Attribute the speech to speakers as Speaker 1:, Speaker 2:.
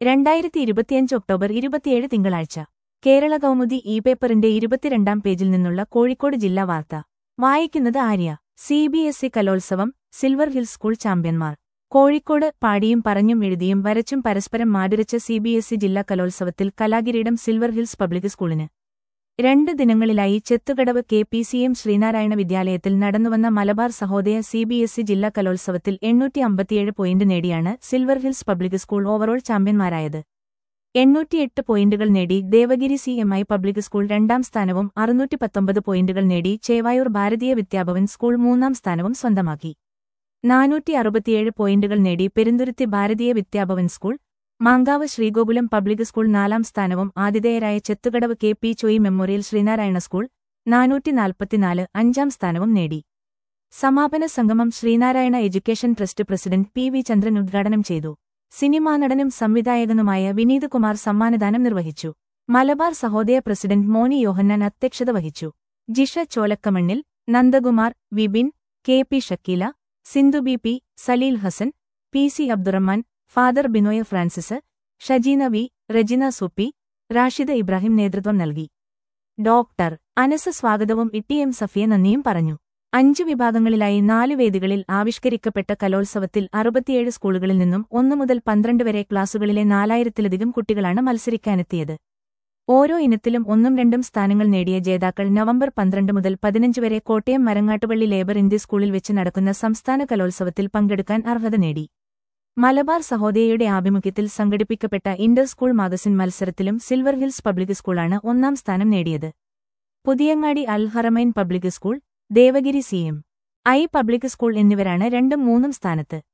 Speaker 1: രണ്ടായിരത്തി ഇരുപത്തിയഞ്ച് ഒക്ടോബർ ഇരുപത്തിയേഴ് തിങ്കളാഴ്ച കേരള കൗമുദി ഇ പേപ്പറിന്റെ ഇരുപത്തിരണ്ടാം പേജിൽ നിന്നുള്ള കോഴിക്കോട് ജില്ലാ വാർത്ത വായിക്കുന്നത് Arya C B S E കലോത്സവം സിൽവർ ഹിൽസ് സ്കൂൾ ചാമ്പ്യന്മാർ കോഴിക്കോട് പാടിയും പറഞ്ഞും എഴുതിയും വരച്ചും പരസ്പരം മാടുരച്ച സി ബി എസ് ഇ ജില്ലാ കലോത്സവത്തിൽ കലാകിരീടം സിൽവർ ഹിൽസ് പബ്ലിക് സ്കൂളിന് രണ്ട് ദിനങ്ങളിലായി Chethukadavu K P C M Sreenarayana വിദ്യാലയത്തിൽ നടന്നുവന്ന Malabar Sahodaya C B S E ജില്ലാ കലോത്സവത്തിൽ എണ്ണൂറ്റി അമ്പത്തിയേഴ് പോയിന്റ് നേടിയാണ് silver hills public school overall ചാമ്പ്യന്മാരായത് എണ്ണൂറ്റിയെട്ട് പോയിന്റുകൾ നേടി Devagiri C M I public school രണ്ടാം സ്ഥാനവും അറുന്നൂറ്റി പത്തൊമ്പത് പോയിന്റുകൾ നേടി ചേവായൂർ ഭാരതീയ വിദ്യാഭവൻ സ്കൂൾ മൂന്നാം സ്ഥാനവും സ്വന്തമാക്കി നാനൂറ്റി അറുപത്തിയേഴ് പോയിന്റുകൾ നേടി Perumthuruthi Bharatiya Vidya Bhavan school Mankavu Sreegokulam public school നാലാം സ്ഥാനവും ആതിഥേയരായ Chethukadavu K P Choyi memorial Sreenarayana school നാനൂറ്റി നാൽപ്പത്തിനാല് അഞ്ചാം സ്ഥാനവും നേടി സമാപന സംഗമം Sreenarayana education trust president P V Chandran ഉദ്ഘാടനം ചെയ്തു സിനിമാ നടനും സംവിധായകനുമായ വിനീത് കുമാർ സമ്മാനദാനം നിർവഹിച്ചു മലബാർ സഹോദയ പ്രസിഡന്റ് മോനി യോഹന്നാൻ അധ്യക്ഷത വഹിച്ചു Jisha Cholakkamannil Nandakumar Vipin K P Shakeela Sindhu B P Saleel Hasan P C Abdurahman father Binoy Francis Shajeena V Regina Suppi Rashida Ibrahim നേതൃത്വം നൽകി ഡോക്ടർ അനസ് സ്വാഗതവും ഇട്ടി എം സഫിയ നന്ദിയും പറഞ്ഞു അഞ്ചു വിഭാഗങ്ങളിലായി നാല് വേദികളിൽ ആവിഷ്കരിക്കപ്പെട്ട കലോത്സവത്തിൽ അറുപത്തിയേഴ് സ്കൂളുകളിൽ നിന്നും ഒന്നു മുതൽ പന്ത്രണ്ട് വരെ ക്ലാസുകളിലെ നാലായിരത്തിലധികം കുട്ടികളാണ് മത്സരിക്കാനെത്തിയത് ഓരോ ഇനത്തിലും ഒന്നും രണ്ടും സ്ഥാനങ്ങൾ നേടിയ ജേതാക്കൾ നവംബർ പന്ത്രണ്ട് മുതൽ പതിനഞ്ച് വരെ കോട്ടയം മരങ്ങാട്ടുപള്ളി ലേബർ ഇന്ത്യ സ്കൂളിൽ വെച്ച് നടക്കുന്ന സംസ്ഥാന കലോത്സവത്തിൽ പങ്കെടുക്കാൻ അർഹത നേടി മലബാർ സഹോദയയുടെ ആഭിമുഖ്യത്തിൽ സംഘടിപ്പിക്കപ്പെട്ട ഇന്റർ സ്കൂൾ മാഗസിൻ മത്സരത്തിലും സിൽവർ ഹിൽസ് പബ്ലിക് സ്കൂളാണ് ഒന്നാം സ്ഥാനം നേടിയത് Puthiyangadi Al Haramain public school Devagiri C M I public school എന്നിവരാണ് രണ്ടും മൂന്നും സ്ഥാനത്ത്